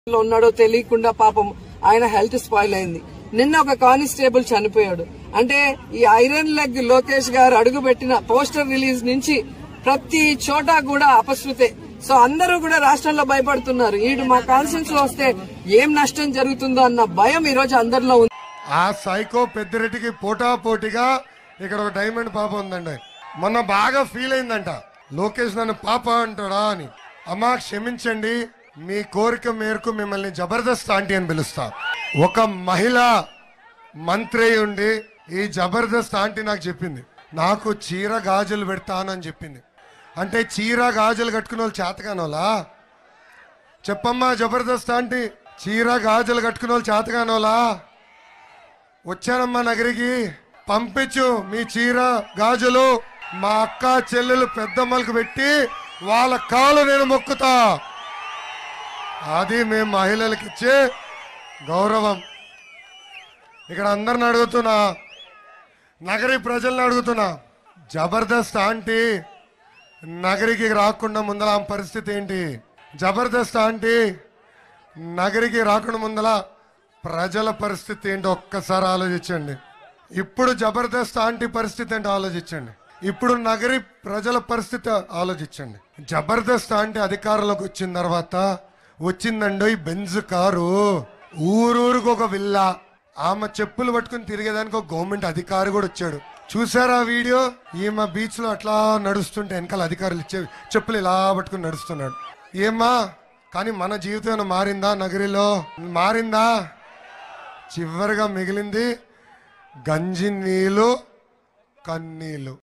లో ఉన్నాడో తెలియకుండా పాపం ఆయన హెల్త్ స్పాయిల్ అయింది నిన్న ఒక కానిస్టేబుల్ చనిపోయాడు అంటే ఈ ఐరన్ లెగ్ లోకేష్ గారు అడుగుపెట్టిన పోస్టర్ రిలీజ్ నుంచి ప్రతి చోట కూడా అపశృతే సో అందరూ కూడా రాష్ట్రంలో భయపడుతున్నారు ఈడు మా కాన్స్టిట్యూన్స్ లో వస్తే ఏం నష్టం జరుగుతుందో అన్న భయం ఈ రోజు అందరిలో ఉంది ఆ సైకో పెద్దిరెడ్డికి పోటా పోటీగా ఇక్కడ ఒక డైమండ్ పాప ఉందండి మొన్న బాగా ఫీల్ అయిందంట లోకేష్ నన్ను పాప అంటాడా అని అమ్మా క్షమించండి మీ కోరిక మేరకు మిమ్మల్ని జబర్దస్త్ ఆంటీ అని పిలుస్తా ఒక మహిళ మంత్రి అయి ఉండి ఈ జబర్దస్త్ ఆంటీ నాకు చెప్పింది నాకు చీర గాజులు పెడతానని చెప్పింది అంటే చీర గాజులు కట్టుకునే వాళ్ళు చేతకానోలా చెప్పమ్మా జబర్దస్త్ ఆంటీ చీర గాజులు కట్టుకునే వాళ్ళు చేతకానోలా వచ్చానమ్మా నగరికి పంపించు మీ చీర గాజులు మా అక్క చెల్లెలు పెద్దమ్మలకు పెట్టి వాళ్ళ కాలు నేను మొక్కుతా అది మేము మహిళలకు ఇచ్చే గౌరవం ఇక్కడ అందరిని అడుగుతున్నా నగరి ప్రజల్ని అడుగుతున్నా జబర్దస్త్ ఆంటీ నగరికి రాకుండా ముందల ఆమె పరిస్థితి ఏంటి జబర్దస్త్ ఆంటీ నగరికి రాకుండా ముందల ప్రజల పరిస్థితి ఏంటో ఒక్కసారి ఆలోచించండి ఇప్పుడు జబర్దస్త్ ఆంటీ పరిస్థితి ఏంటో ఆలోచించండి ఇప్పుడు నగరి ప్రజల పరిస్థితి ఆలోచించండి జబర్దస్త్ ఆంటీ అధికారంలోకి వచ్చిన తర్వాత వచ్చిందండి ఈ బెంజ్ కారు ఊరూరుకు ఒక విల్లా ఆమె చెప్పులు పట్టుకుని తిరిగేదానికి ఒక గవర్నమెంట్ అధికారి కూడా వచ్చాడు చూసారా ఆ వీడియో ఈమె బీచ్ లో అట్లా నడుస్తుంటే వెనకాల అధికారులు ఇచ్చే చెప్పులు ఇలా పట్టుకుని నడుస్తున్నాడు ఏమ్మా కానీ మన జీవితం ఏమైనా మారిందా నగరిలో మారిందా చివరిగా మిగిలింది గంజి నీళ్ళు కన్నీళ్ళు